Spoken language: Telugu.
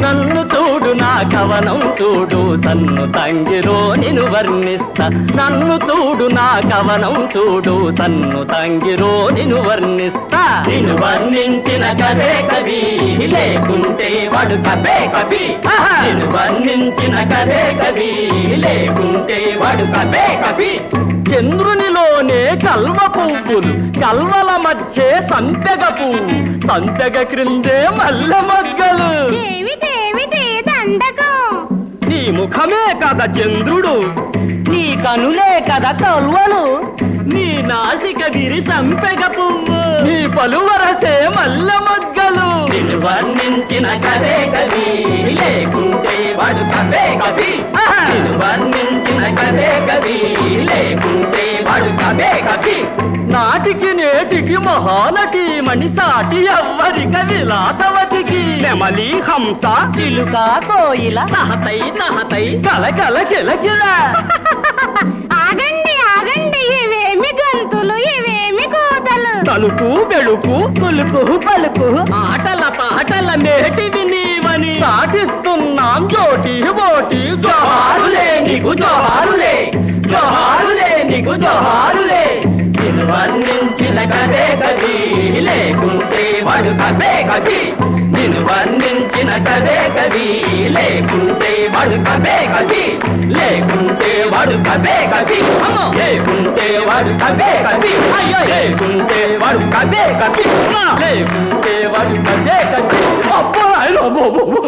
నన్ను చూడు నా కవనం చూడు సన్ను తంగిరో నిను వర్ణిస్తా నన్ను చూడు నా కవనం చూడు సన్ను తంగిరో నిను వర్ణిస్తా నిన్ను వర్ణించిన కవే కవి లేకుంటే వాడు కవే కవి నిన్ను వర్ణించిన కవే కవి లేకుంటే వాడు కవే కవి చంద్రునిలోనే కల్వ పువ్వులు కల్వల మధ్య సంపెగ పువ్వు సంపెగ క్రిందే మల్లె మొగ్గలు ఏమిటేమిటి దండకం నీ ముఖమే కదా చంద్రుడు నీ కనులే కదా కల్వలు నీ నాసిక విరి సంపెగ పువ్వు నీ పలువరసే మల్లె మొగ్గలు నిన్ను వర్ణించిన కవే కవి లేకుంటే వాడు కవే కవి నిన్ను వర్ణించిన కవే కవి లేకుంటే వాడు కవే కవి నాటికి నేటికి మహానటి మణిసాటి ఎవ్వరిక విలాసవతికి నెమలి హంస చిలుక కోయిల నహతై నహతై కల కల కిల ఆగండి ఆగండి ఇవేమి గంతులు ఇవేమి కూతలు తలుపు వెలుపు పులుపు పలుపు ఆటల పాటల నేటివి నీవని పాటిస్తున్నాం జోటి బోటి జోహారులే నీకు జోహారులే జోహారులే నీకు జోహారులే నిన్ను వర్ణించిన కదే కవి లేకుంటే వాడు కవే కవి నిన్ను వర్ణించిన కదే కవి లేకుంటే వాడు కవే కవి లేకుంటే వాడు కవే కవి లేకుంటే వాడు కవే కవి అయ్యో లేకుంటే వాడు కవే కవి లేకుంటే వాడు కవే కవి అబ్బా